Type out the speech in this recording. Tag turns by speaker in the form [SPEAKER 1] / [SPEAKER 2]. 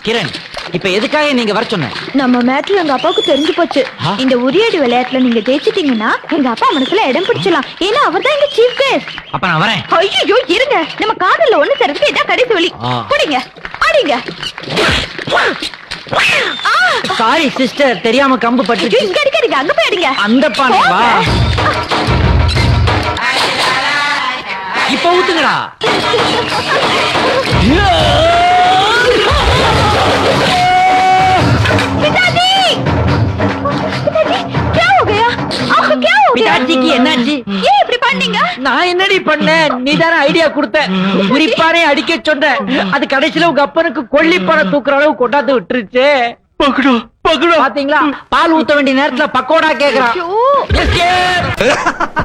[SPEAKER 1] கிரண் இப்ப எதுக்காக நீங்க வர சொன்ன
[SPEAKER 2] நம்ம மேட்ரு எங்க அப்பாவுக்கு தெரிஞ்சு போச்சு
[SPEAKER 1] ஆ?
[SPEAKER 2] இந்த உரியடி விளையாட்டுல நீங்க ஜெயிச்சிட்டீங்கன்னா எங்க அப்பா மனசுல இடம் பிடிச்சலாம் ஏன்னா அவர் தான் எங்க சீஃப் கெஸ்ட்
[SPEAKER 1] அப்ப நான் வரேன்
[SPEAKER 2] ஐயோ இருங்க நம்ம காதல்ல ஒண்ணு சேர்றதுக்கு இதான் கடைசி வழி
[SPEAKER 1] ஆ.
[SPEAKER 2] குடிங்க ஆடிங்க
[SPEAKER 1] சாரி சிஸ்டர் தெரியாம கம்பு
[SPEAKER 2] ஐயோ,
[SPEAKER 1] பட்டுச்சு
[SPEAKER 2] இங்க அடிக்காதீங்க அங்க போய் அடிங்க
[SPEAKER 1] அந்த பானை வா இப்ப ஊத்துங்கடா
[SPEAKER 2] पिताजी पिताजी क्या हो गया आपको क्या हो गया
[SPEAKER 1] பிதாஜிக்கு என்னாச்சு
[SPEAKER 2] ஏன் இப்படி பண்ணீங்க
[SPEAKER 1] நான் என்னடி பண்ணேன் நீ தானே ஐடியா கொடுத்த குறிப்பானே அடிக்க சொன்ன அது கடைசியில உங்க அப்பனுக்கு கொல்லிப்பானை தூக்குற அளவு கொண்டாந்து விட்டுருச்சு
[SPEAKER 3] பகுடா பகுடா
[SPEAKER 1] பாத்தீங்களா பால் ஊத்த வேண்டிய நேரத்துல பக்கோடா கேக்குறான்
[SPEAKER 2] ஐயோ
[SPEAKER 1] Escape!